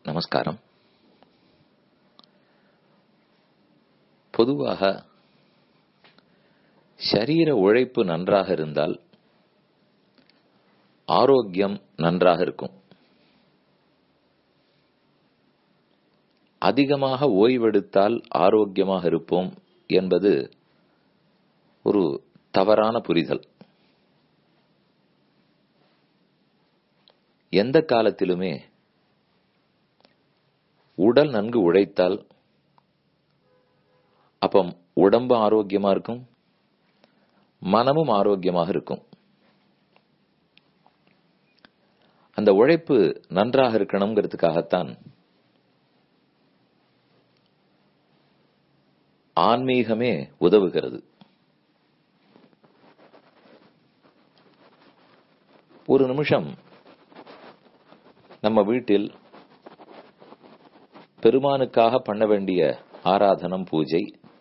நமஸ்காரம் பொதுவாக சரீர உழைப்பு நன்றாக இருந்தால் ஆரோக்கியம் நன்றாக இருக்கும் அதிகமாக ஓய்வெடுத்தால் ஆரோக்கியமாக இருப்போம் என்பது ஒரு தவறான புரிதல் எந்த காலத்திலுமே உடல் நன்கு உழைத்தால் அப்ப உடம்பு ஆரோக்கியமா இருக்கும் மனமும் ஆரோக்கியமாக இருக்கும் அந்த உழைப்பு நன்றாக இருக்கணுங்கிறதுக்காகத்தான் ஆன்மீகமே உதவுகிறது ஒரு நிமிஷம் நம்ம வீட்டில் பெருமானுக்காக பண்ண வேண்டிய ஆராதனம் பூஜை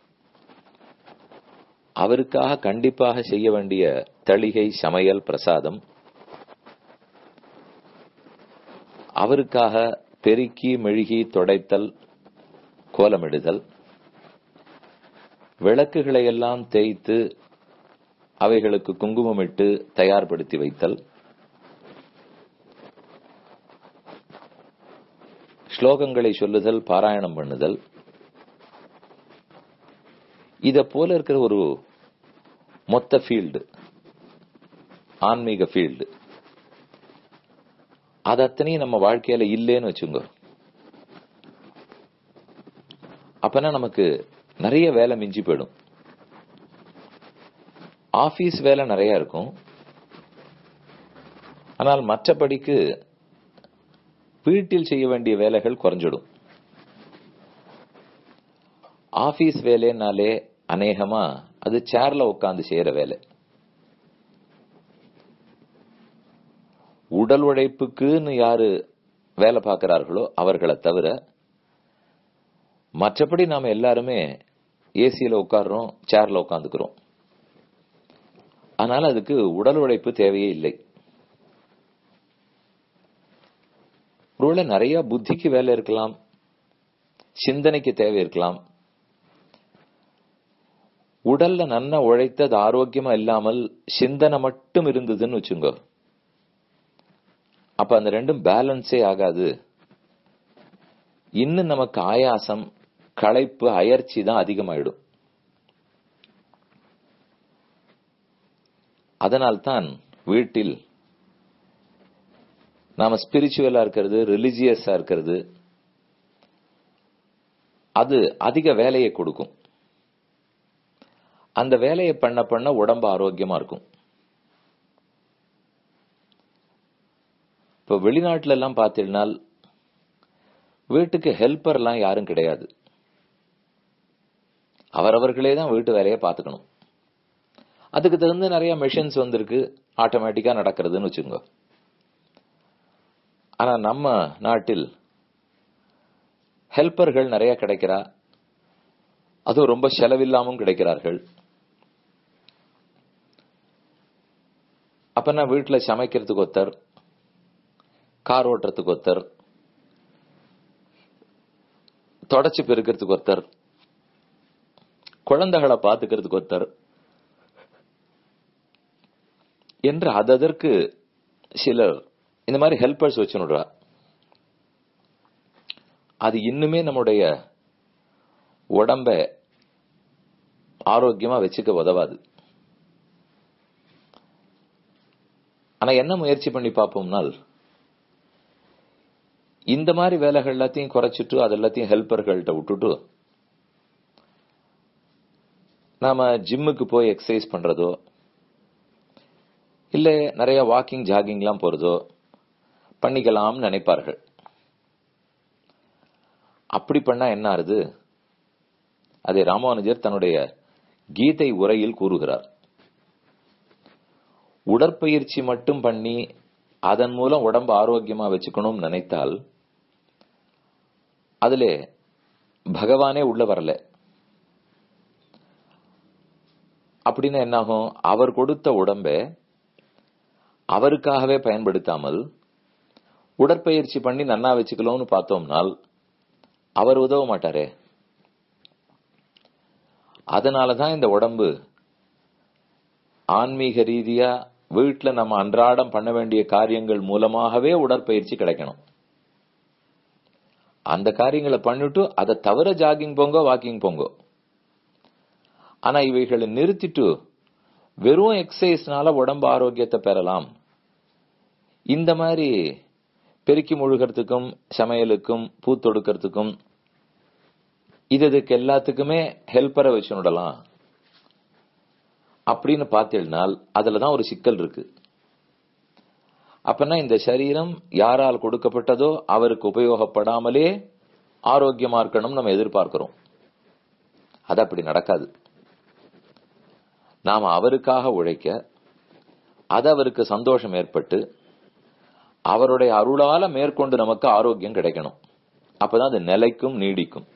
அவருக்காக கண்டிப்பாக செய்ய வேண்டிய தளிகை சமையல் பிரசாதம் அவருக்காக பெருக்கி மெழுகி தொடைத்தல் கோலமிடுதல் விளக்குகளை எல்லாம் தேய்த்து அவைகளுக்கு குங்குமமிட்டு தயார்படுத்தி வைத்தல் ஸ்லோகங்களை சொல்லுதல் பாராயணம் பண்ணுதல் இத போல இருக்கிற ஒரு மொத்த ஃபீல்டு ஆன்மீக ஃபீல்டு அது அத்தனையும் நம்ம வாழ்க்கையில இல்லேன்னு வச்சுங்க அப்பனா நமக்கு நிறைய வேலை மிஞ்சி போயிடும் ஆபீஸ் வேலை நிறைய இருக்கும் ஆனால் மற்றபடிக்கு வீட்டில் செய்ய வேண்டிய வேலைகள் குறைஞ்சிடும் ஆபீஸ் வேலைனாலே அநேகமா அது சேர்ல உட்காந்து செய்யற வேலை உடல் உழைப்புக்குன்னு யாரு வேலை பார்க்கிறார்களோ அவர்களை தவிர மற்றபடி நாம எல்லாருமே ஏசியில உட்கார்றோம் சேர்ல உட்காந்துக்கிறோம் அதனால அதுக்கு உடல் உழைப்பு தேவையே இல்லை ஒருவேளை நிறைய புத்திக்கு வேலை இருக்கலாம் சிந்தனைக்கு தேவை இருக்கலாம் உடல்ல நன்ன உழைத்தது ஆரோக்கியமா இல்லாமல் சிந்தனை மட்டும் இருந்ததுன்னு வச்சுங்க அப்ப அந்த ரெண்டும் பேலன்ஸே ஆகாது இன்னும் நமக்கு ஆயாசம் களைப்பு அயற்சி தான் அதிகமாயிடும் அதனால்தான் வீட்டில் நாம ஸ்பிரிச்சுவலா இருக்கிறது ரிலிஜியஸா இருக்கிறது அது அதிக வேலையை கொடுக்கும் அந்த வேலையை பண்ண பண்ண உடம்பு ஆரோக்கியமா இருக்கும் இப்ப வெளிநாட்டுல எல்லாம் பார்த்தீங்கன்னா வீட்டுக்கு ஹெல்ப்பர் எல்லாம் யாரும் கிடையாது அவரவர்களே தான் வீட்டு வேலையை பார்த்துக்கணும் அதுக்கு தகுந்த நிறைய மெஷின்ஸ் வந்திருக்கு ஆட்டோமேட்டிக்கா நடக்கிறதுன்னு வச்சுக்கோங்க ஆனா நம்ம நாட்டில் ஹெல்ப்பர்கள் நிறைய கிடைக்கிறா அதுவும் ரொம்ப செலவில்லாமல் கிடைக்கிறார்கள் அப்ப நான் வீட்டுல சமைக்கிறதுக்கு ஒருத்தர் கார் ஓட்டுறதுக்கு ஒருத்தர் தொடச்சு பெருக்கிறதுக்கு ஒருத்தர் குழந்தைகளை பாத்துக்கிறதுக்கு ஒருத்தர் என்று அதற்கு சிலர் இந்த மாதிரி ஹெல்பர்ஸ் வச்சுனுடுறா அது இன்னுமே நம்முடைய உடம்ப ஆரோக்கியமா வச்சுக்க உதவாது ஆனா என்ன முயற்சி பண்ணி பார்ப்போம்னால் இந்த மாதிரி வேலைகள் எல்லாத்தையும் குறைச்சிட்டு அது எல்லாத்தையும் ஹெல்பர்கள்ட்ட விட்டுட்டு நாம ஜிம்முக்கு போய் எக்ஸசைஸ் பண்றதோ இல்ல நிறைய வாக்கிங் ஜாகிங்லாம் போறதோ பண்ணிக்கலாம்னு நினைப்பார்கள் அப்படி பண்ணா என்ன ஆறுது அதை ராமானுஜர் தன்னுடைய கீதை உரையில் கூறுகிறார் உடற்பயிற்சி மட்டும் பண்ணி அதன் மூலம் உடம்பு ஆரோக்கியமா வச்சுக்கணும்னு நினைத்தால் அதுல பகவானே உள்ள வரல அப்படின்னா என்னாகும் அவர் கொடுத்த உடம்ப அவருக்காகவே பயன்படுத்தாமல் உடற்பயிற்சி பண்ணி நன்னா வச்சுக்கலாம்னு பார்த்தோம்னால் அவர் உதவ மாட்டாரே அதனாலதான் இந்த உடம்பு ஆன்மீக ரீதியா வீட்டுல நம்ம அன்றாடம் பண்ண வேண்டிய காரியங்கள் மூலமாகவே உடற்பயிற்சி கிடைக்கணும் அந்த காரியங்களை பண்ணிட்டு அதை தவிர ஜாகிங் போங்க வாக்கிங் போங்க ஆனா இவைகளை நிறுத்திட்டு வெறும் எக்ஸசைஸ்னால உடம்பு ஆரோக்கியத்தை பெறலாம் இந்த மாதிரி பெருக்கி முழுகிறதுக்கும் சமையலுக்கும் பூ தொடுக்கிறதுக்கும் இது இதுக்கு எல்லாத்துக்குமே ஹெல்ப்பரை வச்சு விடலாம் அப்படின்னு பார்த்தீங்கன்னால் அதுலதான் ஒரு சிக்கல் இருக்கு அப்பனா இந்த சரீரம் யாரால் கொடுக்கப்பட்டதோ அவருக்கு உபயோகப்படாமலே ஆரோக்கியமா இருக்கணும் நம்ம எதிர்பார்க்கிறோம் அது அப்படி நடக்காது நாம அவருக்காக உழைக்க அது அவருக்கு சந்தோஷம் ஏற்பட்டு அவருடைய அருளால மேற்கொண்டு நமக்கு ஆரோக்கியம் கிடைக்கணும் அப்பதான் அது நிலைக்கும் நீடிக்கும்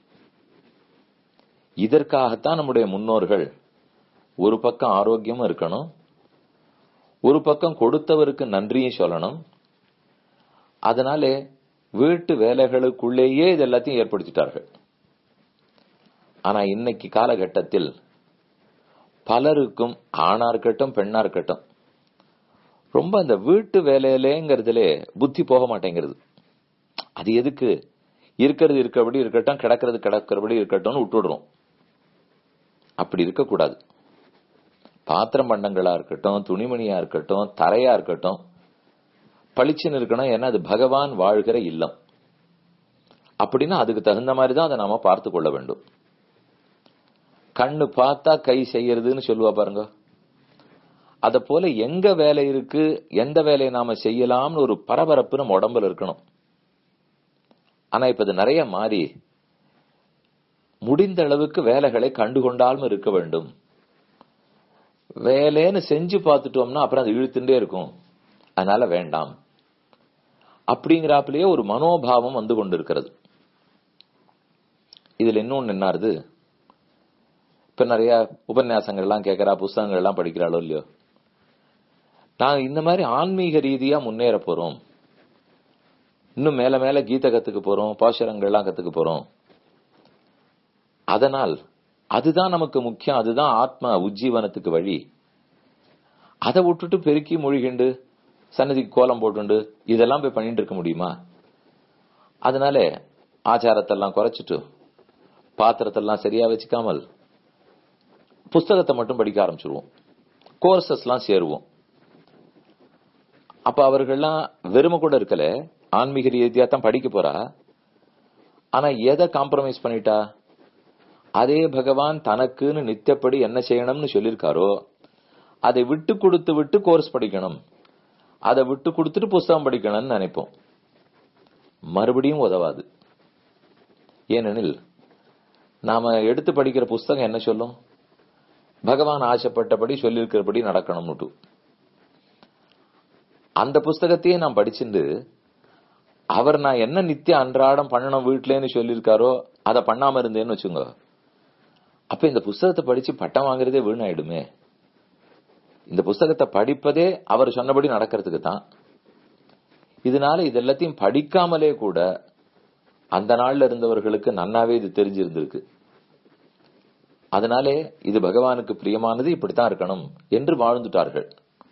இதற்காகத்தான் நம்முடைய முன்னோர்கள் ஒரு பக்கம் ஆரோக்கியமும் இருக்கணும் ஒரு பக்கம் கொடுத்தவருக்கு நன்றியும் சொல்லணும் அதனாலே வீட்டு வேலைகளுக்குள்ளேயே இது எல்லாத்தையும் ஏற்படுத்திட்டார்கள் ஆனா இன்னைக்கு காலகட்டத்தில் பலருக்கும் ஆணா இருக்கட்டும் பெண்ணா இருக்கட்டும் ரொம்ப அந்த வீட்டு வேலையிலேங்கிறதுலே புத்தி போக மாட்டேங்கிறது அது எதுக்கு இருக்கிறது இருக்கிறபடி இருக்கட்டும் கிடக்கிறது கிடக்கிறபடி இருக்கட்டும்னு விட்டுடுறோம் அப்படி இருக்கக்கூடாது பாத்திரம் பண்டங்களா இருக்கட்டும் துணிமணியா இருக்கட்டும் தரையா இருக்கட்டும் பளிச்சுன்னு இருக்கணும் ஏன்னா அது பகவான் வாழ்கிற இல்லம் அப்படின்னா அதுக்கு தகுந்த மாதிரி தான் அதை நாம பார்த்து கொள்ள வேண்டும் கண்ணு பார்த்தா கை செய்யறதுன்னு சொல்லுவா பாருங்க அத போல எங்க வேலை இருக்கு எந்த வேலையை நாம செய்யலாம்னு ஒரு பரபரப்பு நம்ம உடம்புல இருக்கணும் ஆனா இப்ப இது நிறைய மாறி முடிந்த அளவுக்கு வேலைகளை கண்டுகொண்டாலும் இருக்க வேண்டும் வேலைன்னு செஞ்சு பார்த்துட்டோம்னா அப்புறம் அது இழுத்துட்டே இருக்கும் அதனால வேண்டாம் அப்படிங்கிறாப்பிலேயே ஒரு மனோபாவம் வந்து கொண்டிருக்கிறது இதுல இன்னொன்னு என்னாருது இப்ப நிறைய உபன்யாசங்கள் எல்லாம் கேட்கறா புஸ்தகங்கள் எல்லாம் படிக்கிறாளோ இல்லையோ நாங்க இந்த மாதிரி ஆன்மீக ரீதியா முன்னேற போறோம் இன்னும் மேல மேல கீத கத்துக்க போறோம் பாசுரங்கள் எல்லாம் கத்துக்க போறோம் அதனால் அதுதான் நமக்கு முக்கியம் அதுதான் ஆத்ம உஜ்ஜீவனத்துக்கு வழி அதை விட்டுட்டு பெருக்கி மொழிகிண்டு சன்னதிக்கு கோலம் போட்டுண்டு இதெல்லாம் போய் பண்ணிட்டு இருக்க முடியுமா அதனால ஆச்சாரத்தெல்லாம் குறைச்சிட்டு பாத்திரத்தெல்லாம் சரியா வச்சுக்காமல் புஸ்தகத்தை மட்டும் படிக்க ஆரம்பிச்சிருவோம் கோர்சஸ் எல்லாம் சேருவோம் அப்ப அவர்கள்லாம் வெறுமை கூட இருக்கல ஆன்மீக ரீதியா தான் படிக்க போறா ஆனா எதை காம்ப்ரமைஸ் பண்ணிட்டா அதே பகவான் தனக்குன்னு நித்தியப்படி என்ன செய்யணும்னு சொல்லியிருக்காரோ அதை விட்டு கொடுத்து விட்டு கோர்ஸ் படிக்கணும் அதை விட்டு கொடுத்துட்டு புஸ்தகம் படிக்கணும்னு நினைப்போம் மறுபடியும் உதவாது ஏனெனில் நாம எடுத்து படிக்கிற புஸ்தகம் என்ன சொல்லும் பகவான் ஆசைப்பட்டபடி சொல்லியிருக்கிறபடி நடக்கணும்னுட்டு அந்த புஸ்தகத்தையே நான் படிச்சுட்டு அவர் நான் என்ன நித்திய அன்றாடம் பண்ணணும் வீட்லன்னு சொல்லியிருக்காரோ அதை பண்ணாம இருந்தேன்னு வச்சுங்க அப்ப இந்த புஸ்தகத்தை படிச்சு பட்டம் வாங்குறதே வீணாயிடுமே இந்த புஸ்தகத்தை படிப்பதே அவர் சொன்னபடி நடக்கிறதுக்கு தான் இதனால இது எல்லாத்தையும் படிக்காமலே கூட அந்த நாள்ல இருந்தவர்களுக்கு நன்னாவே இது தெரிஞ்சிருந்திருக்கு அதனாலே இது பகவானுக்கு பிரியமானது இப்படித்தான் இருக்கணும் என்று வாழ்ந்துட்டார்கள்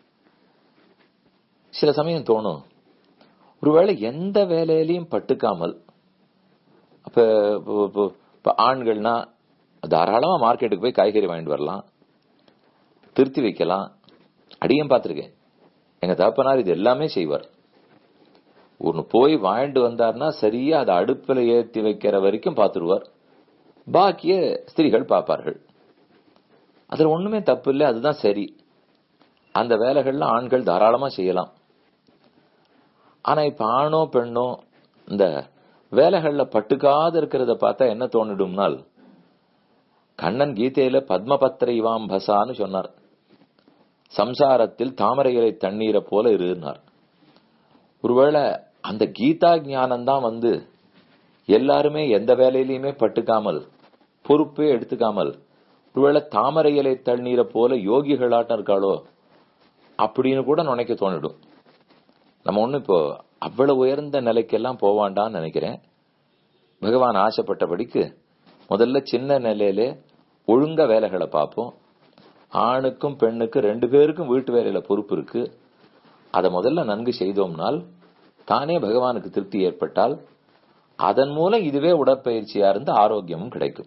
சில சமயம் தோணும் ஒருவேளை எந்த வேலையிலையும் பட்டுக்காமல் அப்ப இப்ப ஆண்கள்னா தாராளமா மார்க்கெட்டுக்கு போய் காய்கறி வாங்கிட்டு வரலாம் திருத்தி வைக்கலாம் அடியும் பார்த்திருக்கேன் எங்க தகப்பனார் இது எல்லாமே செய்வார் ஒன்னு போய் வாங்கிட்டு வந்தார்னா சரியா அதை அடுப்புல ஏத்தி வைக்கிற வரைக்கும் பார்த்துருவார் பாக்கிய ஸ்திரீகள் பார்ப்பார்கள் அதுல ஒண்ணுமே தப்பு இல்லை அதுதான் சரி அந்த வேலைகள்ல ஆண்கள் தாராளமா செய்யலாம் ஆனா இப்ப ஆணோ பெண்ணோ இந்த வேலைகள்ல பட்டுக்காத இருக்கிறத பார்த்தா என்ன தோணிடும்னால் கண்ணன் கீதையில பத்மபத்திர இவாம் பசான்னு சொன்னார் சம்சாரத்தில் தாமரை இலை தண்ணீரை போல இருந்தார் ஒருவேளை அந்த கீதா ஞானம் தான் வந்து எல்லாருமே எந்த வேலையிலையுமே பட்டுக்காமல் பொறுப்பே எடுத்துக்காமல் ஒருவேளை தாமரை இலை தண்ணீரை போல யோகிகளாட்டம் இருக்காளோ அப்படின்னு கூட நினைக்க தோணிடும் நம்ம ஒண்ணு இப்போ அவ்வளவு உயர்ந்த நிலைக்கெல்லாம் போவாண்டான்னு நினைக்கிறேன் பகவான் ஆசைப்பட்டபடிக்கு முதல்ல சின்ன நிலையிலே ஒழுங்க வேலைகளை பார்ப்போம் ஆணுக்கும் பெண்ணுக்கும் ரெண்டு பேருக்கும் வீட்டு வேலையில பொறுப்பு இருக்கு அதை முதல்ல நன்கு செய்தோம்னால் தானே பகவானுக்கு திருப்தி ஏற்பட்டால் அதன் மூலம் இதுவே உடற்பயிற்சியா இருந்து ஆரோக்கியமும் கிடைக்கும்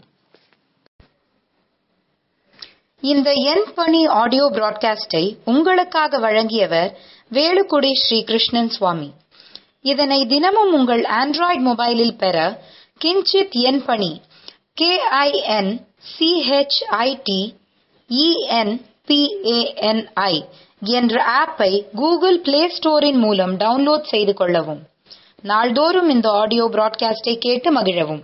இந்த என் பணி ஆடியோ பிராட்காஸ்டை உங்களுக்காக வழங்கியவர் வேலுக்குடி ஸ்ரீ கிருஷ்ணன் சுவாமி இதனை தினமும் உங்கள் ஆண்ட்ராய்டு மொபைலில் பெற கிஞ்சித் என் பணி கே ஐ என் சிஹெச்ஐடி இஎன்பிஏஎன்ஐ என்ற ஆப்பை கூகுள் பிளே ஸ்டோரின் மூலம் டவுன்லோட் செய்து கொள்ளவும் நாள்தோறும் இந்த ஆடியோ பிராட்காஸ்டை கேட்டு மகிழவும்